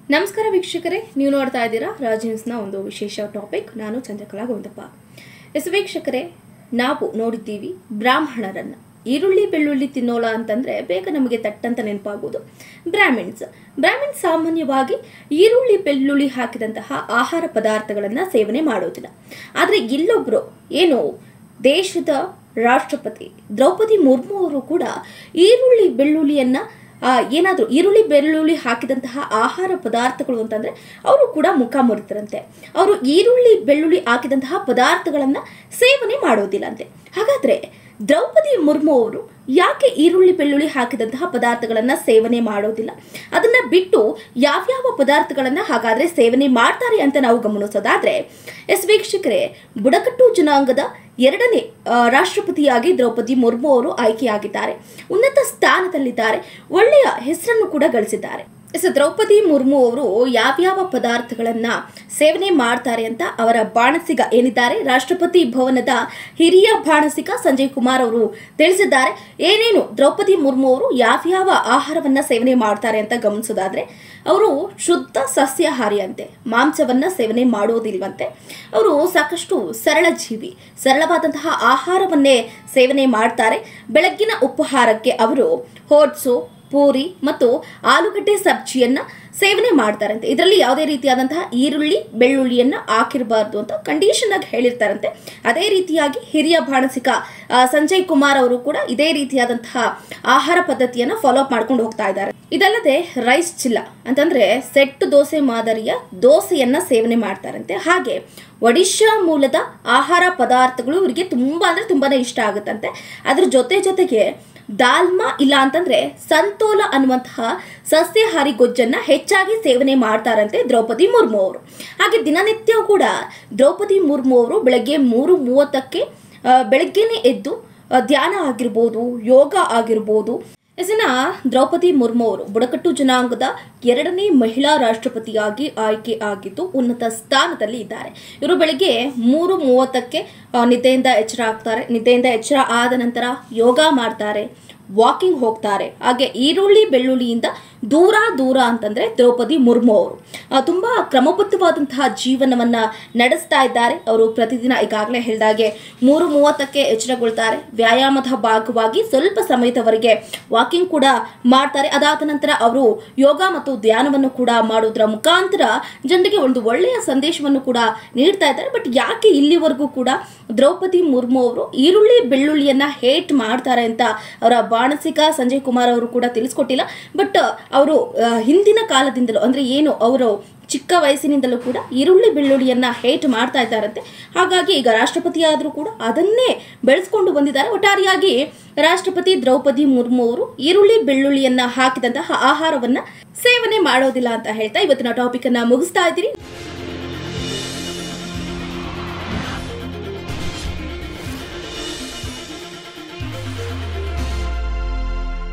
ನಮಸ್ಕಾರ ವೀಕ್ಷಕರೇ ನೀವು ನೋಡ್ತಾ ಇದ್ದೀರಾ ರಾಜ್ ನ್ಯೂಸ್ನ ಒಂದು ವಿಶೇಷ ಟಾಪಿಕ್ ನಾನು ಚಂದ್ರಕಲಾ ಗೋವಿಂದಪ್ಪ ಎಸ್ ವೀಕ್ಷಕರೇ ನಾವು ನೋಡಿದ್ದೀವಿ ಬ್ರಾಹ್ಮಣರನ್ನ ಈರುಳ್ಳಿ ಬೆಳ್ಳುಳ್ಳಿ ತಿನ್ನೋಲ್ಲ ಅಂತಂದ್ರೆ ಬೇಗ ನಮಗೆ ತಟ್ಟಂತ ನೆನಪಾಗೋದು ಬ್ರಾಹ್ಮಿಣ್ಸ್ ಬ್ರಾಹ್ಮಿಣ್ಸ್ ಸಾಮಾನ್ಯವಾಗಿ ಈರುಳ್ಳಿ ಬೆಳ್ಳುಳ್ಳಿ ಹಾಕಿದಂತಹ ಆಹಾರ ಪದಾರ್ಥಗಳನ್ನು ಸೇವನೆ ಮಾಡೋದಿಲ್ಲ ಆದರೆ ಇಲ್ಲೊಬ್ರು ಏನು ದೇಶದ ರಾಷ್ಟ್ರಪತಿ ದ್ರೌಪದಿ ಮುರ್ಮು ಅವರು ಕೂಡ ಈರುಳ್ಳಿ ಬೆಳ್ಳುಳ್ಳಿಯನ್ನ ಏನಾದರೂ ಈರುಳ್ಳಿ ಬೆಳ್ಳುಳ್ಳಿ ಹಾಕಿದಂತಹ ಆಹಾರ ಪದಾರ್ಥಗಳು ಅಂತಂದ್ರೆ ಅವರು ಕೂಡ ಮುಖ ಮುರಿತರಂತೆ ಅವರು ಈರುಳ್ಳಿ ಬೆಳ್ಳುಳ್ಳಿ ಹಾಕಿದಂತಹ ಪದಾರ್ಥಗಳನ್ನ ಸೇವನೆ ಮಾಡೋದಿಲ್ಲ ಅಂತೆ ಹಾಗಾದ್ರೆ ದ್ರೌಪದಿ ಮುರ್ಮು ಅವರು ಯಾಕೆ ಈರುಳ್ಳಿ ಬೆಳ್ಳುಳ್ಳಿ ಹಾಕಿದಂತಹ ಪದಾರ್ಥಗಳನ್ನ ಸೇವನೆ ಮಾಡೋದಿಲ್ಲ ಅದನ್ನ ಬಿಟ್ಟು ಯಾವ್ಯಾವ ಪದಾರ್ಥಗಳನ್ನ ಹಾಗಾದ್ರೆ ಸೇವನೆ ಮಾಡ್ತಾರೆ ಅಂತ ನಾವು ಗಮನಿಸೋದಾದ್ರೆ ಎಸ್ ವೀಕ್ಷಕರೇ ಬುಡಕಟ್ಟು ಜನಾಂಗದ ಎರಡನೇ ಆ, ರಾಷ್ಟ್ರಪತಿಯಾಗಿ ದ್ರೌಪದಿ ಮುರ್ಮು ಅವರು ಆಯ್ಕೆಯಾಗಿದ್ದಾರೆ ಉನ್ನತ ಸ್ಥಾನದಲ್ಲಿದ್ದಾರೆ ಒಳ್ಳೆಯ ಹೆಸರನ್ನು ಕೂಡ ಗಳಿಸಿದ್ದಾರೆ ಎಸ್ ದ್ರೌಪದಿ ಮುರ್ಮು ಅವರು ಯಾವ್ಯಾವ ಪದಾರ್ಥಗಳನ್ನ ಸೇವನೆ ಮಾಡ್ತಾರೆ ಅಂತ ಅವರ ಬಾಣಸಿಗ ಏನಿದ್ದಾರೆ ರಾಷ್ಟ್ರಪತಿ ಭವನದ ಹಿರಿಯ ಬಾಣಸಿಗ ಸಂಜಯ್ ಕುಮಾರ್ ಅವರು ತಿಳಿಸಿದ್ದಾರೆ ಏನೇನು ದ್ರೌಪದಿ ಮುರ್ಮು ಅವರು ಯಾವ್ಯಾವ ಆಹಾರವನ್ನ ಸೇವನೆ ಮಾಡ್ತಾರೆ ಅಂತ ಗಮನಿಸೋದಾದ್ರೆ ಅವರು ಶುದ್ಧ ಸಸ್ಯಾಹಾರಿ ಅಂತೆ ಮಾಂಸವನ್ನ ಸೇವನೆ ಮಾಡೋದಿಲ್ವಂತೆ ಅವರು ಸಾಕಷ್ಟು ಸರಳ ಜೀವಿ ಸರಳವಾದಂತಹ ಆಹಾರವನ್ನೇ ಸೇವನೆ ಮಾಡ್ತಾರೆ ಬೆಳಗ್ಗಿನ ಉಪಹಾರಕ್ಕೆ ಅವರು ಹೋಟ್ಸು ಪೂರಿ ಮತ್ತು ಆಲೂಗಡ್ಡೆ ಸಬ್ಜಿಯನ್ನ ಸೇವನೆ ಮಾಡ್ತಾರಂತೆ ಇದರಲ್ಲಿ ಯಾವುದೇ ರೀತಿಯಾದಂತಹ ಈರುಳ್ಳಿ ಬೆಳ್ಳುಳ್ಳಿಯನ್ನ ಹಾಕಿರಬಾರ್ದು ಅಂತ ಕಂಡೀಷನ್ ಆಗಿ ಹೇಳಿರ್ತಾರಂತೆ ಅದೇ ರೀತಿಯಾಗಿ ಹಿರಿಯ ಬಾಣಸಿಕ ಆ, ಸಂಜಯ್ ಕುಮಾರ್ ಅವರು ಕೂಡ ಇದೇ ರೀತಿಯಾದಂತಹ ಆಹಾರ ಪದ್ಧತಿಯನ್ನ ಫಾಲೋ ಅಪ್ ಮಾಡ್ಕೊಂಡು ಹೋಗ್ತಾ ಇದ್ದಾರೆ ಇದಲ್ಲದೆ ರೈಸ್ ಚಿಲ್ಲ ಅಂತಂದ್ರೆ ಸೆಟ್ ದೋಸೆ ಮಾದರಿಯ ದೋಸೆಯನ್ನ ಸೇವನೆ ಮಾಡ್ತಾರಂತೆ ಹಾಗೆ ಒಡಿಶಾ ಮೂಲದ ಆಹಾರ ಪದಾರ್ಥಗಳು ಇವರಿಗೆ ತುಂಬಾ ಅಂದ್ರೆ ತುಂಬಾನೇ ಇಷ್ಟ ಆಗುತ್ತಂತೆ ಅದ್ರ ಜೊತೆ ಜೊತೆಗೆ ದಾಲ್ಮಾ ಇಲ್ಲ ಅಂತಂದ್ರೆ ಸಂತೋಲ ಅನ್ನುವಂತಹ ಸಸ್ಯಾಹಾರಿ ಗೊಜ್ಜನ್ನ ಹೆಚ್ಚಾಗಿ ಸೇವನೆ ಮಾಡ್ತಾರಂತೆ ದ್ರೌಪದಿ ಮುರ್ಮು ಅವರು ಹಾಗೆ ದಿನನಿತ್ಯ ಕೂಡ ದ್ರೌಪದಿ ಮುರ್ಮು ಅವರು ಬೆಳಗ್ಗೆ ಮೂರು ಮೂವತ್ತಕ್ಕೆ ಆ, ಬೆಳಗ್ಗೆನೆ ಎದ್ದು ಆ, ಧ್ಯಾನ ಆಗಿರ್ಬೋದು ಯೋಗ ಆಗಿರ್ಬೋದು ಎಸಿನ ದ್ರೌಪದಿ ಮುರ್ಮು ಅವರು ಬುಡಕಟ್ಟು ಜನಾಂಗದ ಎರಡನೇ ಮಹಿಳಾ ರಾಷ್ಟ್ರಪತಿಯಾಗಿ ಆಯ್ಕೆ ಆಗಿದ್ದು ಉನ್ನತ ಸ್ಥಾನದಲ್ಲಿ ಇದ್ದಾರೆ ಇವರು ಬೆಳಿಗ್ಗೆ ಮೂರು ಮೂವತ್ತಕ್ಕೆ ಆ, ನಿದ್ದೆಯಿಂದ ಎಚ್ಚರ ಆಗ್ತಾರೆ ನಿದ್ದೆಯಿಂದ ಎಚ್ಚರ ಆದ ನಂತರ ಯೋಗ ಮಾಡ್ತಾರೆ ವಾಕಿಂಗ್ ಹೋಗ್ತಾರೆ ಹಾಗೆ ಈರುಳ್ಳಿ ಬೆಳ್ಳುಳ್ಳಿಯಿಂದ ದೂರ ದೂರ ಅಂತಂದ್ರೆ ದ್ರೌಪದಿ ಮುರ್ಮು ಅವರು ಆ, ತುಂಬಾ ಕ್ರಮಬದ್ಧವಾದಂತಹ ಜೀವನವನ್ನ ನಡೆಸ್ತಾ ಇದ್ದಾರೆ ಅವರು ಪ್ರತಿದಿನ ಈಗಾಗಲೇ ಹೇಳಿದಾಗೆ ಮೂರು ಮೂವತ್ತಕ್ಕೆ ಎಚ್ಚರಗೊಳ್ತಾರೆ ವ್ಯಾಯಾಮದ ಭಾಗವಾಗಿ ಸ್ವಲ್ಪ ಸಮಯದವರೆಗೆ ವಾಕಿಂಗ್ ಕೂಡ ಮಾಡ್ತಾರೆ ಅದಾದ ನಂತರ ಅವರು ಯೋಗ ಮತ್ತು ಧ್ಯಾನವನ್ನು ಕೂಡ ಮಾಡೋದ್ರ ಮುಖಾಂತರ ಜನರಿಗೆ ಒಂದು ಒಳ್ಳೆಯ ಸಂದೇಶವನ್ನು ಕೂಡ ನೀಡ್ತಾ ಇದ್ದಾರೆ ಬಟ್ ಯಾಕೆ ಇಲ್ಲಿವರೆಗೂ ಕೂಡ ದ್ರೌಪದಿ ಮುರ್ಮು ಅವರು ಈರುಳ್ಳಿ ಬೆಳ್ಳುಳ್ಳಿಯನ್ನ ಹೇಟ್ ಮಾಡ್ತಾರೆ ಅಂತ ಅವರ ಬಾಣಸಿಕ ಸಂಜಯ್ ಕುಮಾರ್ ಅವರು ಕೂಡ ತಿಳಿಸ್ಕೊಟ್ಟಿಲ್ಲ ಬಟ್ ಅವರು ಆ, ಹಿಂದಿನ ಕಾಲದಿಂದಲೂ ಅಂದ್ರೆ ಏನು ಅವರು ಚಿಕ್ಕ ವಯಸ್ಸಿನಿಂದಲೂ ಕೂಡ ಈರುಳ್ಳಿ ಬೆಳ್ಳುಳ್ಳಿಯನ್ನ ಹೇಟ್ ಮಾಡ್ತಾ ಇದ್ದಾರಂತೆ ಹಾಗಾಗಿ ಈಗ ರಾಷ್ಟ್ರಪತಿ ಆದರೂ ಕೂಡ ಅದನ್ನೇ ಬೆಳೆಸ್ಕೊಂಡು ಬಂದಿದ್ದಾರೆ ಒಟ್ಟಾರೆಯಾಗಿ ರಾಷ್ಟ್ರಪತಿ ದ್ರೌಪದಿ ಮುರ್ಮು ಅವರು ಈರುಳ್ಳಿ ಬೆಳ್ಳುಳ್ಳಿಯನ್ನ ಹಾಕಿದಂತಹ ಆಹಾರವನ್ನ ಸೇವನೆ ಮಾಡೋದಿಲ್ಲ ಅಂತ ಹೇಳ್ತಾ ಇವತ್ತಿನ ಟಾಪಿಕ್ ಅನ್ನ ಮುಗಿಸ್ತಾ ಇದ್ದೀನಿ